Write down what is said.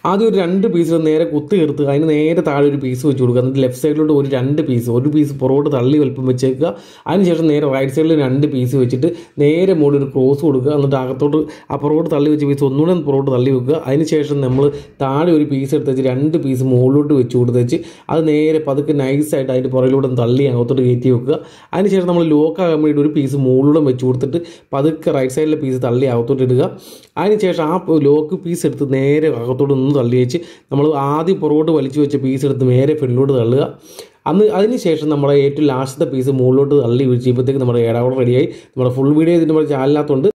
ആദ്യം ഒരു രണ്ട് പീസ് നേരെ കുത്തി എടുത്ത് അതിന് നേരെ താഴെ ഒരു പീസ് വെച്ച് കൊടുക്കുക എന്നിട്ട് ലെഫ്റ്റ് സൈഡിലോട്ട് ഒരു രണ്ട് പീസ് ഒരു പീസ് പുറകോട്ട് തള്ളി വലുപ്പം വെച്ചേക്കുക അതിനുശേഷം നേരെ റൈറ്റ് സൈഡിൽ രണ്ട് പീസ് വെച്ചിട്ട് നേരെ മുകളിൽ ഒരു ക്രോസ് കൊടുക്കുക എന്നിട്ട് അകത്തോട്ട് ആ പുറകോട്ട് തള്ളി വെച്ച പീസ് ഒന്നുകൂടെ ഒന്ന് പുറകോട്ട് തള്ളി വെക്കുക അതിനുശേഷം നമ്മൾ താഴെ ഒരു പീസ് എടുത്ത് വെച്ച് രണ്ട് പീസ് മുകളിലോട്ട് വെച്ച് കൊടുത്ത് വെച്ച് അത് നേരെ പതുക്കെ നൈസായിട്ട് അതിൻ്റെ പുറകിലൂടെ ഒന്ന് തള്ളി അകത്തോട്ട് കയറ്റി വെക്കുക അതിനുശേഷം നമ്മൾ ലോക്ക് ആകാൻ വേണ്ടി ഒരു പീസ് മുകളിലൂടെ വെച്ച് കൊടുത്തിട്ട് പതുക്കെ റൈറ്റ് സൈഡിലെ പീസ് തള്ളി അകത്തോട്ട് ഇടുക അതിനുശേഷം ആ ലോക്ക് പീസ് എടുത്ത് നേരെ അകത്തോട്ട് ഒന്ന് തള്ളി വെച്ച് നമ്മൾ ആദ്യം പുറകോട്ട് വലിച്ചു വെച്ച പീസ് എടുത്ത് നേരെ ഫ്രണ്ടിലോട്ട് തള്ളുക അന്ന് അതിന് ശേഷം നമ്മുടെ ഏറ്റവും ലാസ്റ്റത്തെ പീസ് മുകളിലോട്ട് തള്ളി വീഴ്ചയപ്പോഴത്തേക്ക് നമ്മുടെ ഏടാവോടെ റെഡിയായി നമ്മുടെ ഫുൾ വീഡിയോ ഇതിൻ്റെ നമ്മുടെ ചാനലിനകത്തുണ്ട്